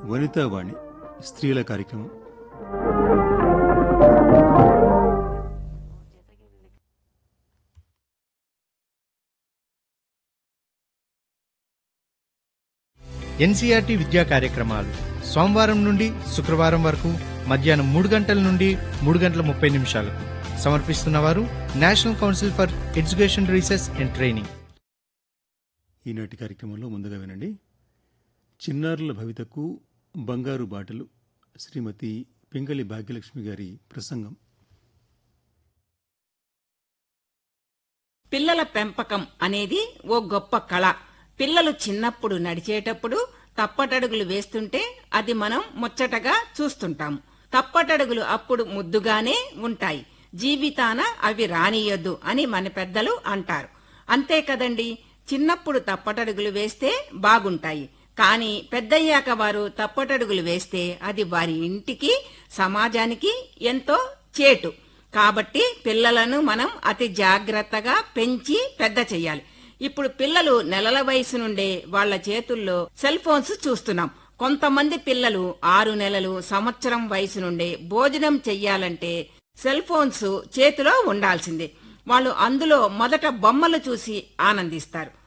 వనితావాణి స్త్రీల కార్యక్రమం ఎన్సీఆర్టీ విద్యా కార్యక్రమాలు సోమవారం నుండి శుక్రవారం వరకు మధ్యాహ్నం మూడు గంటల నుండి మూడు గంటల ముప్పై నిమిషాలకు సమర్పిస్తున్నవారు national council for education research and training ఈనాటి కార్యక్రమంలో ముందుగా వినండి చిన్నారుల భవితకు బంగారు బాటలు శ్రీమతి పింగళి భాగ్యలక్ష్మి గారి ప్రసంగం పిల్లల పెంపకం అనేది ఓ గొప్ప కళ పిల్లలు చిన్నప్పుడు నడిచేటప్పుడు తప్పటడుగులు వేస్తుంటే అది మనం ముచ్చటగా చూస్తుంటాం తప్పటడుగులు అప్పుడు ముద్దుగానే ఉంటాయి జీవితాన అవి రానియొద్దు అని మన పెద్దలు అంటారు అంతే కదండి చిన్నప్పుడు తప్పటడుగులు వేస్తే బాగుంటాయి కానీ పెద్దయ్యాక వారు తప్పటడుగులు వేస్తే అది వారి ఇంటికి సమాజానికి ఎంతో చేటు కాబట్టి పిల్లలను మనం అతి జాగ్రత్తగా పెంచి పెద్ద చెయ్యాలి ఇప్పుడు పిల్లలు నెలల వయసు నుండే వాళ్ళ చేతుల్లో సెల్ ఫోన్స్ చూస్తున్నాం కొంతమంది పిల్లలు ఆరు నెలలు సంవత్సరం వయసు నుండే భోజనం చెయ్యాలంటే సెల్ ఫోన్స్ చేతిలో ఉండాల్సిందే వాళ్ళు అందులో మొదట బొమ్మలు చూసి ఆనందిస్తారు